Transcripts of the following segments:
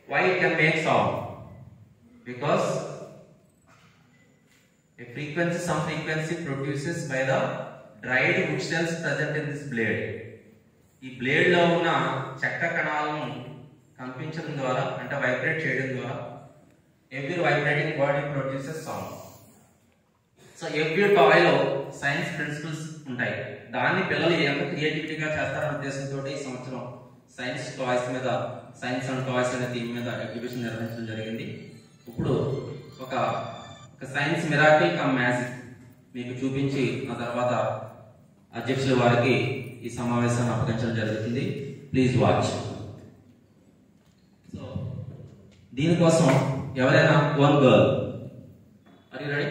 why it can make sound because a frequency some frequency produces by the dried wood cells present in this blade ఈ blade లో ఉన్న చెక్క కణాలను కంపించడం ద్వారా అంటే వైబ్రేట్ చేయడం ద్వారా every vibrating body produces sound so every toy లో సైన్స్ ప్రిన్సిపల్స్ ఉంటాయి దాన్ని పిల్లలు ఎంత క్రియేటివిటీగా చేస్తారనే ఉద్దేశంతో ఈ సంవత్సరం సైన్స్ టాయ్స్ మీద సైన్స్ అండ్ టాయ్స్ అనే థీమ్ మీద ఎగ్జిబిషన్ నిర్వహించడం జరిగింది ఇప్పుడు ఒక ఒక సైన్స్ మిరాకిల్ కమ్ మ్యాజిక్ మీకు చూపించి ఆ తర్వాత అధ్యక్షుల వారికి ఈ సమావేశాన్ని అప్పగించడం జరుగుతుంది ప్లీజ్ వాచ్ సో దీనికోసం ఎవరైనా one girl are you ready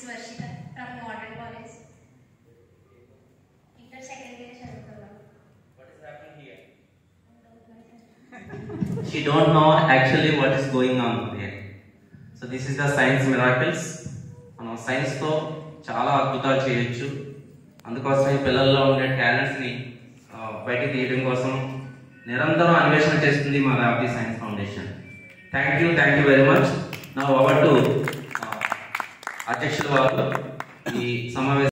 is Varshita from Modern College. Inter second year చదువుతున్నాను. What is happening here? She don't know actually what is going on here. So this is the science miracles. మనం science తో చాలా అద్భుతాలు చేయొచ్చు అందుకోసం ఈ పిల్లల్లో ఉండే టాలెంట్స్ ని ఆ, బయటికి తీయడం కోసం నిరంతరం అన్వేషణ చేస్తుంది మా Rabi science foundation thank you thank you very much నా ఓవర్ టు అధ్యక్షుల వారు ఈ సమావేశం